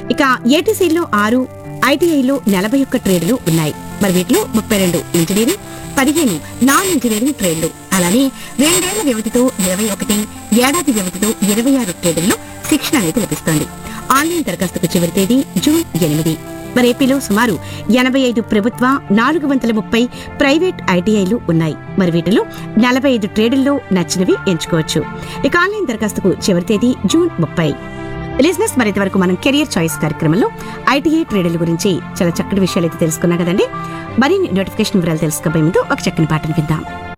ఇక ఏటీసీలో ఆరు ఐటీఐలో నలభై ఒక్క ట్రేడ్లు ఉన్నాయి మరి వీటిలో ముప్పై రెండు ఇంజనీరింగ్ పదిహేను నాన్ ఇంజనీరింగ్ ట్రేడ్లు అలానే రెండేళ్ల వ్యవధితో ఇరవై ఒకటి ఏడాది వ్యవధితో ఇరవై ఆరు ట్రేడుల్లో శిక్షణ అనేది లభిస్తోంది ఆన్లైన్ దరఖాస్తుకు చివరి తేదీ జూన్ ఎనిమిది మరి ఏపీలో సుమారు ఎనభై ఐదు ప్రభుత్వ నాలుగు వందల ముప్పై ప్రైవేట్ ఐటీఐలు ఉన్నాయి మరి వీటిలో నలభై ఐదు ట్రేడుల్లో నచ్చినవి ఎంచుకోవచ్చు ఇక ఆన్లైన్ దరఖాస్తుకు చివరి తేదీ జూన్ ముప్పై లిజినెస్ మరి వరకు మనం కెరియర్ చాయిస్ కార్యక్రమంలో ఐటీఐ ట్రేడుల గురించి చాలా చక్కటి విషయాలు అయితే తెలుసుకున్నాం కదండి మరిన్ని నోటిఫికేషన్ వివరాలు తెలుసుకోబోయే ముందు ఒక చక్కని పాటను విందాం